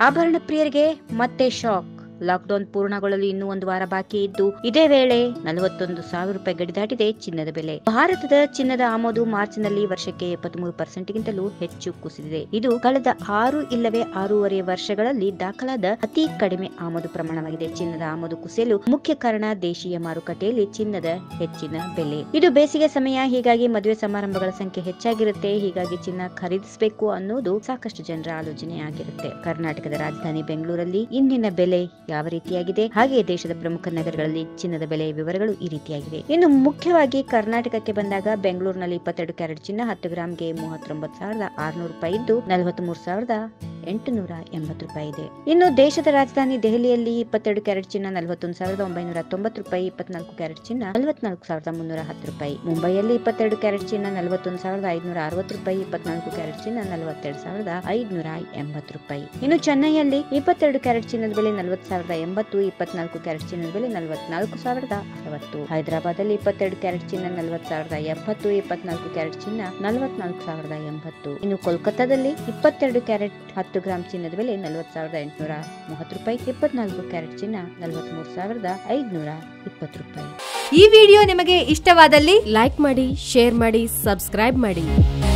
ಆಭರಣ ಪ್ರಿಯರಿಗೆ ಮತ್ತೆ ಶಾಕ್ ಲಾಕ್ಡೌನ್ ಪೂರ್ಣಗೊಳ್ಳಲು ಇನ್ನೂ ಒಂದು ವಾರ ಬಾಕಿ ಇದ್ದು ಇದೇ ವೇಳೆ ನಲವತ್ತೊಂದು ಸಾವಿರ ರೂಪಾಯಿ ಗಡಿ ದಾಟಿದೆ ಚಿನ್ನದ ಬೆಲೆ ಭಾರತದ ಚಿನ್ನದ ಆಮದು ಮಾರ್ಚ್ನಲ್ಲಿ ವರ್ಷಕ್ಕೆ ಎಪ್ಪತ್ಮೂರು ಪರ್ಸೆಂಟ್ ಗಿಂತಲೂ ಹೆಚ್ಚು ಕುಸಿದಿದೆ ಇದು ಕಳೆದ ಆರು ಇಲ್ಲವೇ ಆರೂವರೆ ವರ್ಷಗಳಲ್ಲಿ ದಾಖಲಾದ ಅತಿ ಕಡಿಮೆ ಆಮದು ಪ್ರಮಾಣವಾಗಿದೆ ಚಿನ್ನದ ಆಮದು ಕುಸಿಯಲು ಮುಖ್ಯ ಕಾರಣ ದೇಶೀಯ ಮಾರುಕಟ್ಟೆಯಲ್ಲಿ ಚಿನ್ನದ ಹೆಚ್ಚಿನ ಬೆಲೆ ಇದು ಬೇಸಿಗೆ ಸಮಯ ಹೀಗಾಗಿ ಮದುವೆ ಸಮಾರಂಭಗಳ ಸಂಖ್ಯೆ ಹೆಚ್ಚಾಗಿರುತ್ತೆ ಹೀಗಾಗಿ ಚಿನ್ನ ಖರೀದಿಸಬೇಕು ಅನ್ನೋದು ಸಾಕಷ್ಟು ಜನರ ಆಲೋಚನೆ ಆಗಿರುತ್ತೆ ಕರ್ನಾಟಕದ ರಾಜಧಾನಿ ಬೆಂಗಳೂರಲ್ಲಿ ಇಂದಿನ ಬೆಲೆ ಯಾವ ರೀತಿಯಾಗಿದೆ ಹಾಗೆಯೇ ದೇಶದ ಪ್ರಮುಖ ನಗರಗಳಲ್ಲಿ ಚಿನ್ನದ ಬೆಲೆ ವಿವರಗಳು ಈ ರೀತಿಯಾಗಿವೆ ಇನ್ನು ಮುಖ್ಯವಾಗಿ ಕರ್ನಾಟಕಕ್ಕೆ ಬಂದಾಗ ಬೆಂಗಳೂರಿನಲ್ಲಿ ಇಪ್ಪತ್ತೆರಡು ಕ್ಯಾರೆಟ್ ಚಿನ್ನ ಹತ್ತು ಗ್ರಾಂಗೆ ಮೂವತ್ತೊಂಬತ್ತು ಸಾವಿರದ ಆರುನೂರು ರೂಪಾಯಿ ಇದ್ದು ನಲವತ್ಮೂರು ಸಾವಿರದ ಎಂಟುನೂರ ಎಂಬತ್ತು ರೂಪಾಯಿ ಇದೆ ಇನ್ನು ದೇಶದ ರಾಜಧಾನಿ ದೆಹಲಿಯಲ್ಲಿ ಇಪ್ಪತ್ತೆರಡು ಕ್ಯಾರೆಟ್ ಚಿನ್ನ ನಲವತ್ತೊಂದು ಸಾವಿರದ ಒಂಬೈನೂರ ತೊಂಬತ್ತು ರೂಪಾಯಿ ಇಪ್ಪತ್ನಾಲ್ಕು ಕ್ಯಾರೆಟ್ ಚಿನ್ನ ನಲವತ್ನಾಲ್ಕು ಸಾವಿರದ ಮುನ್ನೂರ ಹತ್ತು ರೂಪಾಯಿ ಮುಂಬೈಯಲ್ಲಿ ಇಪ್ಪತ್ತೆರಡು ಕ್ಯಾರೆಟ್ ಚಿನ್ನ ನಲವತ್ತೊಂದು ಸಾವಿರದ ಐದುನೂರ ಅರವತ್ತು ರೂಪಾಯಿ ಇಪ್ಪತ್ನಾಲ್ಕು ಕ್ಯಾರೆಟ್ ಚಿನ್ನ ನಲವತ್ತೆರಡು ಸಾವಿರದ ಐದುನೂರ ಎಂಬತ್ತು ರೂಪಾಯಿ ಇನ್ನು ಚೆನ್ನೈಯಲ್ಲಿ ಇಪ್ಪತ್ತೆರಡು ಕ್ಯಾರೆಟ್ ಚಿನ್ನದ ಬೆಲೆ ನಲವತ್ತು ಸಾವಿರದ ಎಂಬತ್ತು ಇಪ್ಪತ್ನಾಲ್ಕು ಕ್ಯಾರೆಟ್ ಚಿನ್ನದ ಬೆಲೆ ನಲವತ್ನಾಲ್ಕು ಸಾವಿರದ ಅರವತ್ತು ಹೈದರಾಬಾದ್ ಅಲ್ಲಿ ಇಪ್ಪತ್ತೆರಡು ಕ್ಯಾರೆಟ್ ಚಿನ್ನ ನಲವತ್ತು ಸಾವಿರದ ಎಪ್ಪತ್ತು ಇಪ್ಪತ್ನಾಲ್ಕು ಕ್ಯಾರೆಟ್ ಚಿನ್ನ ನಲವತ್ನಾಲ್ಕು ಸಾವಿರದ ಎಂಬತ್ತು ಇನ್ನು ಕೋಲ್ಕತ್ತಾದಲ್ಲಿ ಇಪ್ಪತ್ತೆರಡು ಕ್ಯಾರೆಟ್ ಹತ್ತು ಗ್ರಾಂ ಚಿನ್ನದ ಬೆಲೆ ನಲವತ್ತು ಸಾವಿರದ ಎಂಟುನೂರ ಮೂವತ್ತು ರೂಪಾಯಿ ಇಪ್ಪತ್ನಾಲ್ಕು ಕ್ಯಾರೆಟ್ ಚಿನ್ನ ನಲವತ್ಮೂರು ಸಾವಿರದ ಐದುನೂರ ಇಪ್ಪತ್ತು ರೂಪಾಯಿ ಈ ವಿಡಿಯೋ ನಿಮಗೆ ಇಷ್ಟವಾದಲ್ಲಿ ಲೈಕ್ ಮಾಡಿ ಶೇರ್ ಮಾಡಿ ಸಬ್ಸ್ಕ್ರೈಬ್ ಮಾಡಿ